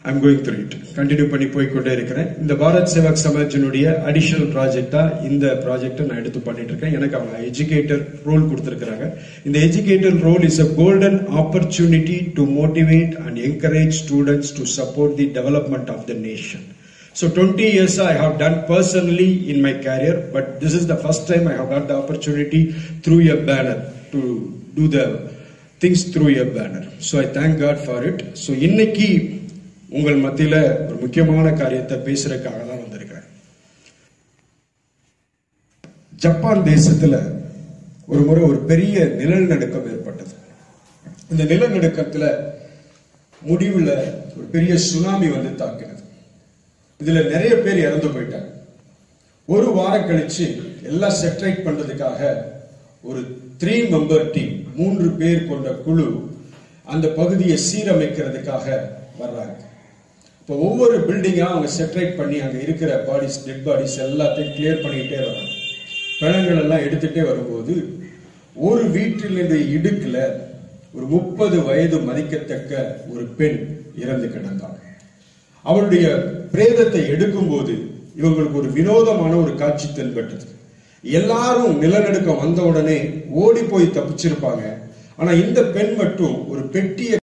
I'm going through it continue பண்ணி போய்க்கொண்டே இருக்கிறேன் இந்த பாரத் சேவக் சமாஜினுடைய அடிஷனல் ப்ராஜெக்டா இந்த ப்ராஜெக்டை நான் எடுத்து பண்ணிட்டு இருக்கேன் எனக்கு அவங்க எஜுகேட்டர் ரோல் கொடுத்திருக்கிறாங்க இந்த educator role is a golden opportunity to motivate and encourage students to support the development of the nation So 20 years I have done personally in my career, but this is the first time I have got the opportunity through a banner to do the things through a banner. So I thank God for it. So இன்னைக்கு உங்கள் மத்தியில ஒரு முக்கியமான காரியத்தை பேசுறதுக்காக தான் வந்திருக்கிறேன் Japan தேசத்துல ஒரு முறை ஒரு பெரிய நிலநடுக்கம் ஏற்பட்டது இந்த நிலநடுக்கத்துல முடிவுல ஒரு பெரிய சுனாமி வந்து தாக்கினது இதுல நிறைய பேர் இறந்து போயிட்டாங்க ஒரு வாரம் கழிச்சு எல்லாம் செட்டரைட் பண்றதுக்காக ஒரு த்ரீ மெம்பர் டீம் மூன்று பேர் கொண்ட குழு அந்த பகுதியை சீரமைக்கிறதுக்காக வர்றாங்க இப்போ ஒவ்வொரு பில்டிங்கா அவங்க செட்டரைட் பண்ணி அங்க இருக்கிற பாடிஸ் டெட் பாடிஸ் எல்லாத்தையும் கிளியர் பண்ணிக்கிட்டே வராங்க பிணங்கள் எல்லாம் எடுத்துட்டே வரும்போது ஒரு வீட்டினுடைய இடுக்குல ஒரு முப்பது வயது மதிக்கத்தக்க ஒரு பெண் இறந்து கிடந்தாள் அவருடைய பிரேதத்தை எடுக்கும்போது இவங்களுக்கு ஒரு வினோதமான ஒரு காட்சி தென்பட்டது எல்லாரும் நிலநடுக்கம் வந்த உடனே ஓடி போய் தப்பிச்சிருப்பாங்க ஆனா இந்த பெண் மட்டும் ஒரு பெட்டியை